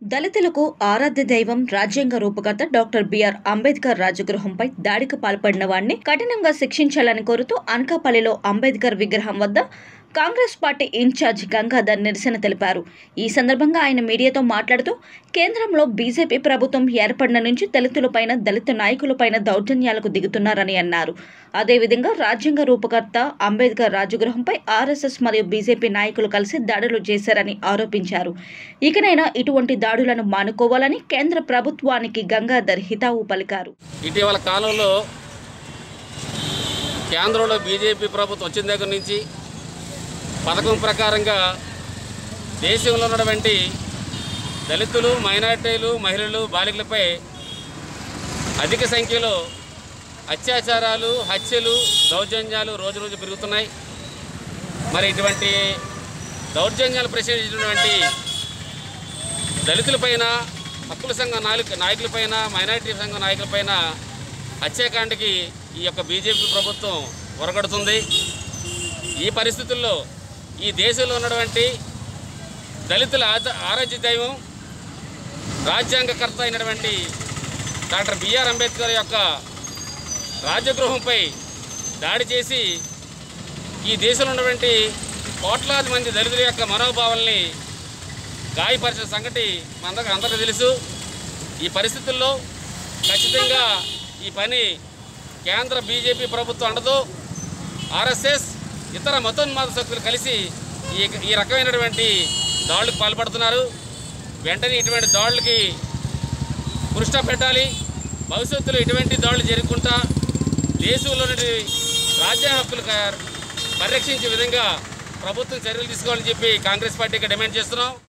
దళితులకు ఆరాధ్య దైవం రాజ్యాంగ రూపకర్త డాక్టర్ బిఆర్ అంబేద్కర్ రాజగృహంపై దాడికి పాల్పడిన వారిని కఠినంగా శిక్షించాలని కోరుతూ అనకాపల్లిలో అంబేద్కర్ విగ్రహం వద్ద కాంగ్రెస్ పార్టీ ఇన్ఛార్జ్ గంగాధర్ నిరసన తెలిపారు ఈ సందర్భంగా ఆయన మీడియాతో మాట్లాడుతూ కేంద్రంలో బీజేపీ ప్రభుత్వం ఏర్పడిన నుంచి దళితులపైన దళిత నాయకులపైన దౌర్జన్యాలకు దిగుతున్నారని అన్నారు అదేవిధంగా రాజ్యాంగ రూపకర్త అంబేద్కర్ రాజగృహంపై ఆర్ఎస్ఎస్ మరియు బీజేపీ నాయకులు కలిసి దాడులు చేశారని ఆరోపించారు ఇకనైనా ఇటువంటి దాడులను మానుకోవాలని కేంద్ర ప్రభుత్వానికి గంగాధర్ హితావు పలికారు ఇటీవల కాలంలో కేంద్రంలో బీజేపీ ప్రభుత్వం వచ్చిన దగ్గర నుంచి పథకం ప్రకారంగా దేశంలో ఉన్నటువంటి దళితులు మైనార్టీలు మహిళలు బాలికలపై అధిక సంఖ్యలో అత్యాచారాలు హత్యలు దౌర్జన్యాలు రోజు రోజు పెరుగుతున్నాయి మరి ఇటువంటి దౌర్జన్యాలు ప్రశ్నించినటువంటి దళితులపైన హక్కుల సంఘ నాయకు నాయకులపైన మైనారిటీ సంఘ నాయకులపైన హత్యాకాండకి ఈ యొక్క బీజేపీ ప్రభుత్వం ఒరగడుతుంది ఈ పరిస్థితుల్లో ఈ దేశంలో ఉన్నటువంటి దళితుల ఆద- ఆరాధ్య దైవం రాజ్యాంగకర్త అయినటువంటి డాక్టర్ బిఆర్ అంబేద్కర్ యొక్క రాజగృహంపై దాడి చేసి ఈ దేశంలో ఉన్నటువంటి కోట్లాది మంది దళితుల యొక్క మనోభావాల్ని గాయపరిచిన సంగతి మనందరికీ అందరికీ తెలుసు ఈ పరిస్థితుల్లో ఖచ్చితంగా ఈ పని కేంద్ర బీజేపీ ప్రభుత్వం అండదు ఆర్ఎస్ఎస్ ఇతర మతోన్మాద శక్తులు కలిసి ఈ ఈ రకమైనటువంటి దాడులకు పాల్పడుతున్నారు వెంటనే ఇటువంటి దాడులకి పురుష్ట పెట్టాలి భవిష్యత్తులో ఇటువంటి దాడులు జరగకుండా దేశంలోని రాజ్యాంగ హక్కులు క- పరిరక్షించే విధంగా ప్రభుత్వం చర్యలు తీసుకోవాలని చెప్పి కాంగ్రెస్ పార్టీకి డిమాండ్ చేస్తున్నాం